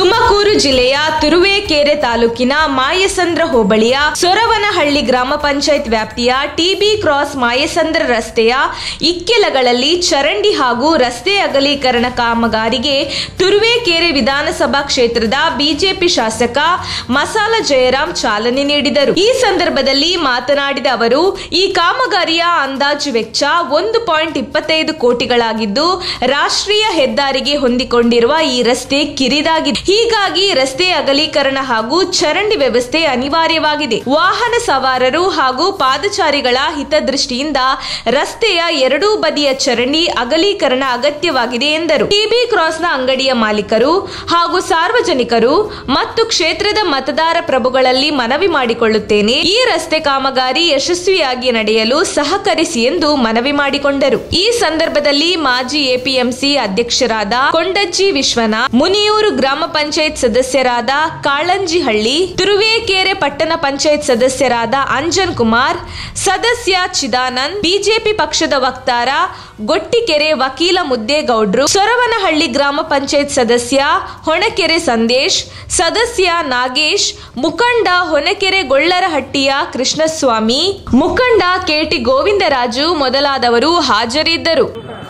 ತುಮಕೂರು ಜಿಲ್ಲೆಯ ತುರುವೇಕೆರೆ ತಾಲೂಕಿನ ಮಾಯಸಂದ್ರ ಹೋಬಳಿಯ ಸೊರವನಹಳ್ಳಿ ಗ್ರಾಮ ಪಂಚಾಯತ್ ವ್ಯಾಪ್ತಿಯ ಟಿಬಿ ಕ್ರಾಸ್ ಮಾಯಸಂದ್ರ ರಸ್ತೆಯ ಇಕ್ಕೆಲಗಳಲ್ಲಿ ಚರಂಡಿ ಹಾಗೂ ರಸ್ತೆ ಅಗಲೀಕರಣ ಕಾಮಗಾರಿಗೆ ತುರುವೇಕೆರೆ ವಿಧಾನಸಭಾ ಕ್ಷೇತ್ರದ ಬಿಜೆಪಿ ಶಾಸಕ ಮಸಾಲ ಜಯರಾಮ್ ಚಾಲನೆ ನೀಡಿದರು ಈ ಸಂದರ್ಭದಲ್ಲಿ ಮಾತನಾಡಿದ ಅವರು ಈ ಕಾಮಗಾರಿಯ ಅಂದಾಜು ವೆಚ್ಚ ಒಂದು ಪಾಯಿಂಟ್ ಇಪ್ಪತ್ತೈದು ಕೋಟಿಗಳಾಗಿದ್ದು ರಾಷ್ಟ್ರೀಯ ಹೆದ್ದಾರಿಗೆ ಹೊಂದಿಕೊಂಡಿರುವ ಈ ರಸ್ತೆ ಕಿರಿದಾಗಿದೆ ಹೀಗಾಗಿ ರಸ್ತೆ ಅಗಲೀಕರಣ ಹಾಗೂ ಚರಂಡಿ ವ್ಯವಸ್ಥೆ ಅನಿವಾರ್ಯವಾಗಿದೆ ವಾಹನ ಸವಾರರು ಹಾಗೂ ಪಾದಚಾರಿಗಳ ಹಿತದೃಷ್ಟಿಯಿಂದ ರಸ್ತೆಯ ಎರಡೂ ಬದಿಯ ಚರಂಡಿ ಅಗಲೀಕರಣ ಅಗತ್ಯವಾಗಿದೆ ಎಂದರು ಟಿಬಿ ಕ್ರಾಸ್ನ ಅಂಗಡಿಯ ಮಾಲೀಕರು ಹಾಗೂ ಸಾರ್ವಜನಿಕರು ಮತ್ತು ಕ್ಷೇತ್ರದ ಮತದಾರ ಪ್ರಭುಗಳಲ್ಲಿ ಮನವಿ ಮಾಡಿಕೊಳ್ಳುತ್ತೇನೆ ಈ ರಸ್ತೆ ಕಾಮಗಾರಿ ಯಶಸ್ವಿಯಾಗಿ ನಡೆಯಲು ಸಹಕರಿಸಿ ಎಂದು ಮನವಿ ಮಾಡಿಕೊಂಡರು ಈ ಸಂದರ್ಭದಲ್ಲಿ ಮಾಜಿ ಎಪಿಎಂಸಿ ಅಧ್ಯಕ್ಷರಾದ ಕೊಂಡಜ್ಜಿ ವಿಶ್ವನಾಥ್ ಮುನಿಯೂರು ಗ್ರಾಮ ಪಂಚಾಯತ್ ಸದಸ್ಯರಾದ ಕಾಳಂಜಿಹಳ್ಳಿ ತುರುವೇಕೆರೆ ಪಟ್ಟಣ ಪಂಚಾಯತ್ ಸದಸ್ಯರಾದ ಅಂಜನ್ ಕುಮಾರ್ ಸದಸ್ಯ ಚಿದಾನಂದ್ ಬಿಜೆಪಿ ಪಕ್ಷದ ವಕ್ತಾರ ಗೊಟ್ಟಿಕೆರೆ ವಕೀಲ ಮುದ್ದೇಗೌಡ್ರು ಸೊರವನಹಳ್ಳಿ ಗ್ರಾಮ ಪಂಚಾಯತ್ ಸದಸ್ಯ ಹೊಣಕೆರೆ ಸಂದೇಶ್ ಸದಸ್ಯ ನಾಗೇಶ್ ಮುಖಂಡ ಹೊನಕೆರೆ ಗೊಳ್ಳರಹಟ್ಟಿಯ ಕೃಷ್ಣಸ್ವಾಮಿ ಮುಖಂಡ ಕೆಟಿ ಗೋವಿಂದರಾಜು ಮೊದಲಾದವರು ಹಾಜರಿದ್ದರು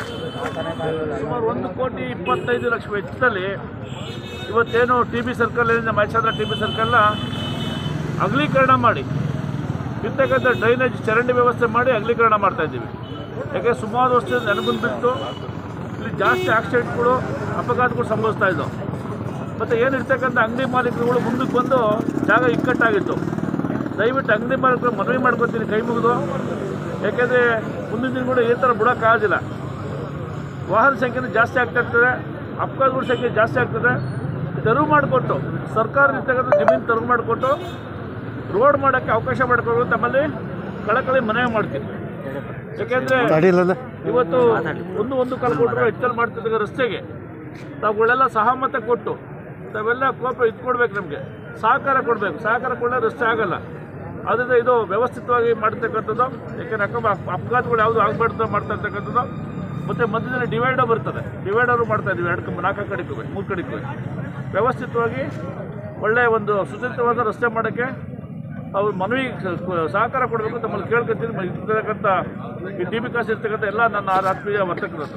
ಸುಮಾರು ಒಂದು ಕೋಟಿ ಇಪ್ಪತ್ತೈದು ಲಕ್ಷ ವೆಚ್ಚದಲ್ಲಿ ಇವತ್ತೇನು ಟಿ ಬಿ ಸರ್ಕಲಿಂದ ಮೈಸೂರಿನ ಟಿ ಬಿ ಸರ್ಕಲ್ನ ಅಗಲೀಕರಣ ಮಾಡಿ ಇರ್ತಕ್ಕಂಥ ಡ್ರೈನೇಜ್ ಚರಂಡಿ ವ್ಯವಸ್ಥೆ ಮಾಡಿ ಅಗಲೀಕರಣ ಮಾಡ್ತಾ ಇದ್ದೀವಿ ಯಾಕೆ ಸುಮಾರು ವರ್ಷದಿಂದ ನೆನಗುಂದು ಬಿಟ್ಟು ಇಲ್ಲಿ ಜಾಸ್ತಿ ಆಕ್ಸಿಡೆಂಟ್ಗಳು ಅಪಘಾತಗಳು ಸಂಭವಿಸ್ತಾ ಇದ್ದವು ಮತ್ತು ಏನಿರ್ತಕ್ಕಂಥ ಅಂಗಡಿ ಮಾಲೀಕರುಗಳು ಮುಂದಕ್ಕೆ ಬಂದು ಜಾಗ ಇಕ್ಕಟ್ಟಾಗಿತ್ತು ದಯವಿಟ್ಟು ಅಂಗಡಿ ಮಾಲೀಕರು ಮನವಿ ಮಾಡ್ಕೊತೀನಿ ಕೈ ಮುಗಿದು ಯಾಕೆಂದರೆ ಮುಂದಿನ ದಿನಗಳು ಈ ಥರ ಬಿಡೋಕ್ಕಾಗೋದಿಲ್ಲ ವಾಹನ ಸಂಖ್ಯೆನೂ ಜಾಸ್ತಿ ಆಗ್ತಾ ಇರ್ತದೆ ಅಪಘಾತಗಳ ಸಂಖ್ಯೆ ಜಾಸ್ತಿ ಆಗ್ತದೆ ತೆರವು ಮಾಡಿಕೊಟ್ಟು ಸರ್ಕಾರ ಇರ್ತಕ್ಕಂಥ ಜಮೀನು ತೆರವು ಮಾಡಿಕೊಟ್ಟು ರೋಡ್ ಮಾಡೋಕ್ಕೆ ಅವಕಾಶ ಮಾಡಿಕೊಟ್ಟು ತಮ್ಮಲ್ಲಿ ಕಳಕಳಿ ಮನವಿ ಮಾಡ್ತೀನಿ ಯಾಕೆಂದರೆ ಇವತ್ತು ಒಂದು ಒಂದು ಕಾಲು ಕೋಟಿ ರೂಪಾಯಿ ಹೆಚ್ಚಲ್ಲಿ ಮಾಡ್ತಿದ್ದ ರಸ್ತೆಗೆ ತಾವುಗಳೆಲ್ಲ ಸಹಮತ ಕೊಟ್ಟು ತಾವೆಲ್ಲ ಕೋಪ ಇಟ್ಕೊಡ್ಬೇಕು ನಮಗೆ ಸಹಕಾರ ಕೊಡಬೇಕು ಸಹಕಾರ ಕೊಡಲೇ ರಸ್ತೆ ಆಗಲ್ಲ ಅದರಿಂದ ಇದು ವ್ಯವಸ್ಥಿತವಾಗಿ ಮಾಡ್ತಕ್ಕಂಥದ್ದು ಯಾಕೆಂದ್ರೆ ಅಕ್ಕ ಅಪಘಾತಗಳು ಯಾವುದು ಆಗಬಾರ್ದು ಮಾಡ್ತಾ ಇರ್ತಕ್ಕಂಥದ್ದು ಮತ್ತು ಮಧ್ಯದಲ್ಲಿ ಡಿವೈಡರ್ ಬರ್ತದೆ ಡಿವೈಡರು ಮಾಡ್ತಾ ಇದ್ದೀವಿ ಎರಡು ಕಂಬ ನಾಲ್ಕು ಕಡೆಗೂ ಮೂರು ಕಡೆಗೂ ವ್ಯವಸ್ಥಿತವಾಗಿ ಒಳ್ಳೆಯ ಒಂದು ಸುಸಜ್ಜಿತವಾದ ರಸ್ತೆ ಮಾಡೋಕ್ಕೆ ಅವ್ರು ಮನವಿ ಸಹಕಾರ ಕೊಡಬೇಕು ತಮ್ಮಲ್ಲಿ ಕೇಳ್ಕೊತೀನಿ ಮ- ಇರ್ತಕ್ಕಂಥ ಈ ಟಿ ಬಿ ಕಾಸು ಇರ್ತಕ್ಕಂಥ ಎಲ್ಲ ನನ್ನ ಆತ್ಮೀಯ ವರ್ತಕರ ಹತ್ರ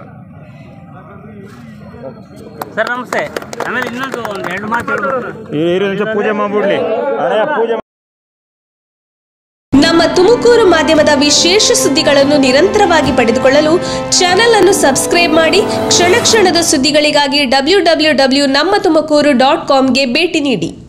ಸರ್ ನಮಸ್ತೆ ಆಮೇಲೆ ಇನ್ನೊಂದು ಒಂದು ಎರಡು ಮಾತು ಹೇಳ್ಬೇಕು ಇರು ನಿಮಿಷ ಪೂಜೆ ಮಾಡ್ಬಿಡ್ಲಿ ಅಣ್ಣ ಪೂಜೆ ನಮ್ಮ ತುಮಕೂರು ಮಾಧ್ಯಮದ ವಿಶೇಷ ಸುದ್ದಿಗಳನ್ನು ನಿರಂತರವಾಗಿ ಪಡೆದುಕೊಳ್ಳಲು ಚಾನೆಲ್ ಅನ್ನು ಸಬ್ಸ್ಕ್ರೈಬ್ ಮಾಡಿ ಕ್ಷಣ ಕ್ಷಣದ ಸುದ್ದಿಗಳಿಗಾಗಿ ಡಬ್ಲ್ಯೂ ಡಬ್ಲ್ಯೂ ಡಬ್ಲ್ಯೂ ನಮ್ಮ ತುಮಕೂರು ಡಾಟ್ ಕಾಮ್ಗೆ ಭೇಟಿ ನೀಡಿ